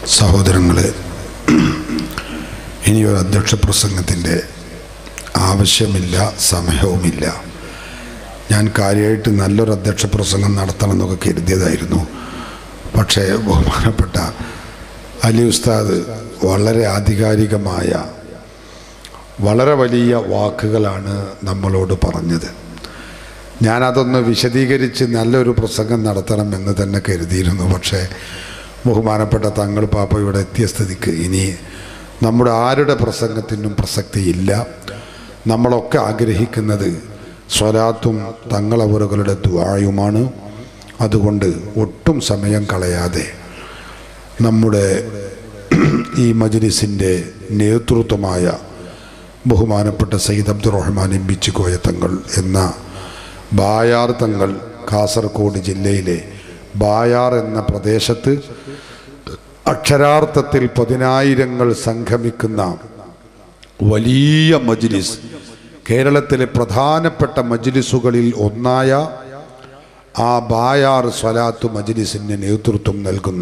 സഹോദരങ്ങളെ ഇനിയൊരു അധ്യക്ഷ പ്രസംഗത്തിൻ്റെ ആവശ്യമില്ല സമയവുമില്ല ഞാൻ കാര്യമായിട്ട് നല്ലൊരു അധ്യക്ഷ പ്രസംഗം നടത്തണം എന്നൊക്കെ കരുതിയതായിരുന്നു പക്ഷേ ബഹുമാനപ്പെട്ട അലി ഉസ്താദ് വളരെ ആധികാരികമായ വളരെ വലിയ വാക്കുകളാണ് നമ്മളോട് പറഞ്ഞത് ഞാനതൊന്ന് വിശദീകരിച്ച് നല്ലൊരു പ്രസംഗം നടത്തണം എന്ന് തന്നെ കരുതിയിരുന്നു പക്ഷേ ബഹുമാനപ്പെട്ട തങ്ങൾ പാപ്പ ഇവിടെ എത്തിയ സ്ഥിതിക്ക് ഇനി നമ്മുടെ ആരുടെ പ്രസംഗത്തിനും പ്രസക്തിയില്ല നമ്മളൊക്കെ ആഗ്രഹിക്കുന്നത് സ്വലാത്തും തങ്ങളവറുകളുടെ ദ്വായുമാണ് അതുകൊണ്ട് ഒട്ടും സമയം കളയാതെ നമ്മുടെ ഈ മജ്ലിസിൻ്റെ നേതൃത്വമായ ബഹുമാനപ്പെട്ട സയ്യിദ് അബ്ദുറഹ്മാൻ എംബിച്ച് കോയ തങ്ങൾ എന്ന ബായാർ തങ്ങൾ കാസർഗോഡ് ജില്ലയിലെ ബായാർ എന്ന പ്രദേശത്ത് അക്ഷരാർത്ഥത്തിൽ പതിനായിരങ്ങൾ സംഗമിക്കുന്ന വലിയ മജ്ലിസ് കേരളത്തിലെ പ്രധാനപ്പെട്ട മജ്ലിസുകളിൽ ഒന്നായ ആ ബായാർ സ്വലാത്ത് മജ്ലിസിന് നേതൃത്വം നൽകുന്ന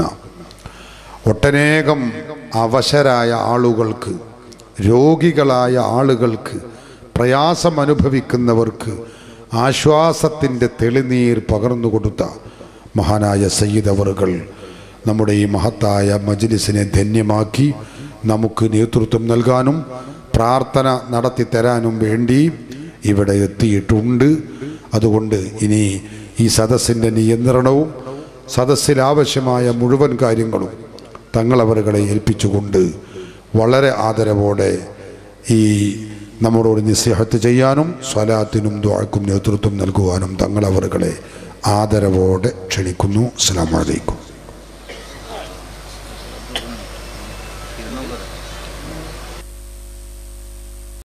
ഒട്ടനേകം അവശരായ ആളുകൾക്ക് രോഗികളായ ആളുകൾക്ക് പ്രയാസം അനുഭവിക്കുന്നവർക്ക് ആശ്വാസത്തിൻ്റെ തെളിനീർ പകർന്നു കൊടുത്ത മഹാനായ സയ്യിദ് അവറുകൾ നമ്മുടെ ഈ മഹത്തായ മജ്ലിസിനെ ധന്യമാക്കി നമുക്ക് നേതൃത്വം നൽകാനും പ്രാർത്ഥന നടത്തി തരാനും വേണ്ടി ഇവിടെ എത്തിയിട്ടുണ്ട് അതുകൊണ്ട് ഇനി ഈ സദസ്സിൻ്റെ നിയന്ത്രണവും സദസ്സിലാവശ്യമായ മുഴുവൻ കാര്യങ്ങളും തങ്ങളവറുകളെ ഏൽപ്പിച്ചുകൊണ്ട് വളരെ ആദരവോടെ ഈ നമ്മളോട് നിസ്സഹത്ത് ചെയ്യാനും സ്വലാത്തിനും ദ്വാക്കും നേതൃത്വം നൽകുവാനും തങ്ങളവറുകളെ ആദരവോടെ ക്ഷണിക്കുന്നു അസ്സാം വലൈക്കും